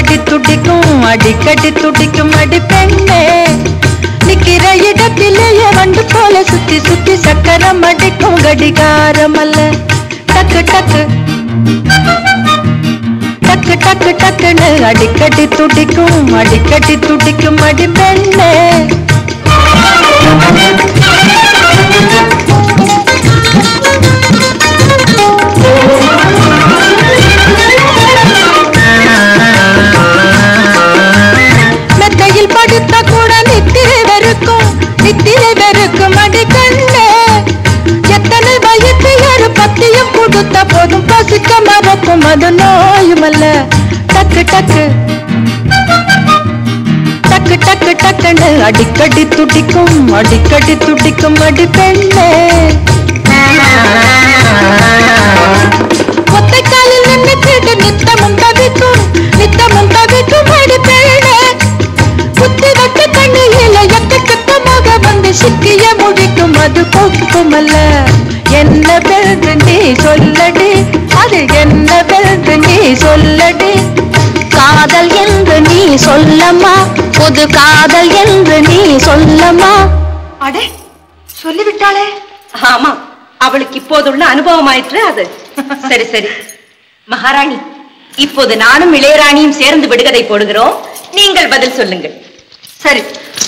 அடிக்கடி துடிக்கும் அடிக்கடி துடிக்கும் அடி பெண்ணே நிக்கிற இடத்திலேயே வண்டு போல சுத்தி சுத்தி சக்கரம் அடிக்கும் கடிகாரம் அல்ல டக்கு டக்கு டக்கு டக்கு டக்குன்னு அடிக்கடி துடிக்கும் அடிக்கடி துடிக்கும் அடி பெண்ணே மெத்தையில் படுத்த கூட நித்திரை வெறுக்கும் நித்திரை வெறுக்கும் அடி கண்ணே எத்தனை வயசு ஒரு பத்தியும் கொடுத்த போதும் பசிக்க மறக்கும் அது நோயுமல்ல டக்கு டக்கு டக்கு டக்கு டக்குன்னு அடிக்கடி துடிக்கும் அடிக்கடி துடிக்கும் அடி பெண்ணே ஒத்தை காலில் நின்னுக்கிட்டு நித்தமும் தவிக்கும் நித்தமும் தவிக்கும் அடி பெண்ணே குத்தி வட்ட கண்ணியில எக்கச்சக்கமாக வந்து சிக்கிய முடிக்கும் அது கொக்குமல்ல என்ன பெருது நீ சொல்லடி அது என்ன பெருது நீ சொல்லடி காதல் என்று நீ சொல்லம்மா புது காதல் என்று நீ சொல்லம்மா அடே சொல்லிவிட்டாளே ஆமா அவளுக்கு இப்போதுள்ள அனுபவம் ஆயிற்று அது சரி சரி மகாராணி இப்போது நானும் இளையராணியும் சேர்ந்து விடுகதை போடுகிறோம் நீங்கள் பதில் சொல்லுங்கள் சரி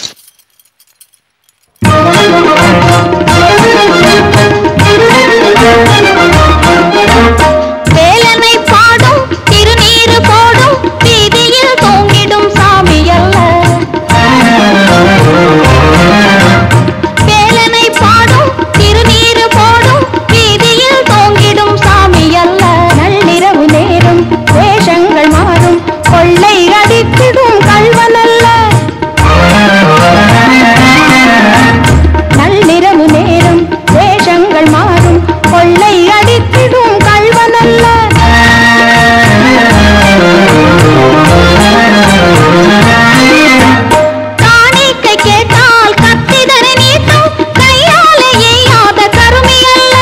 வேலனை பாடும் திருநீறு போடும் வீதியில் தூங்கிடும் சாமி அல்ல வேலனை பாடும் திருநீறு போடும் வீதியில் தூங்கிடும் சாமி அல்ல நள்ளிரவு நேரம் வேஷங்கள் மாறும் கொள்ளை அடித்திடும் கள்வனல்ல நள்ளிரவு நேரம் வேஷங்கள் மாறும் கொள்ளை அடித்திடும் கள்வனல்ல காணிக்கை கேட்டால் கத்திதனை நீட்டும் கையாலே எய்யாத கருமி அல்ல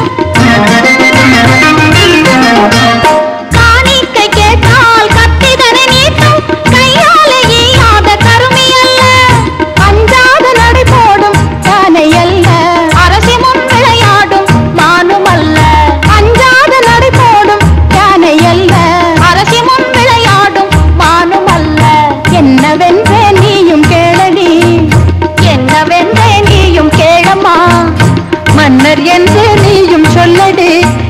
காணிக்கை கேட்டால் கத்திதனை நீட்டும் கையாலே எய்யாத கருமி அல்ல அஞ்சாத நடை போடும் யானை அல்ல அரசி முன் விளையாடும் மானும் அல்ல அஞ்சாத நடை போடும் யானை அல்ல அரசி முன் விளையாடும் மானும் அல்ல என்னவென்றே நீயும் கேளடி என்னவென்றே நீயும் கேளம்மா மன்னர் என்று நீயும் சொல்லடி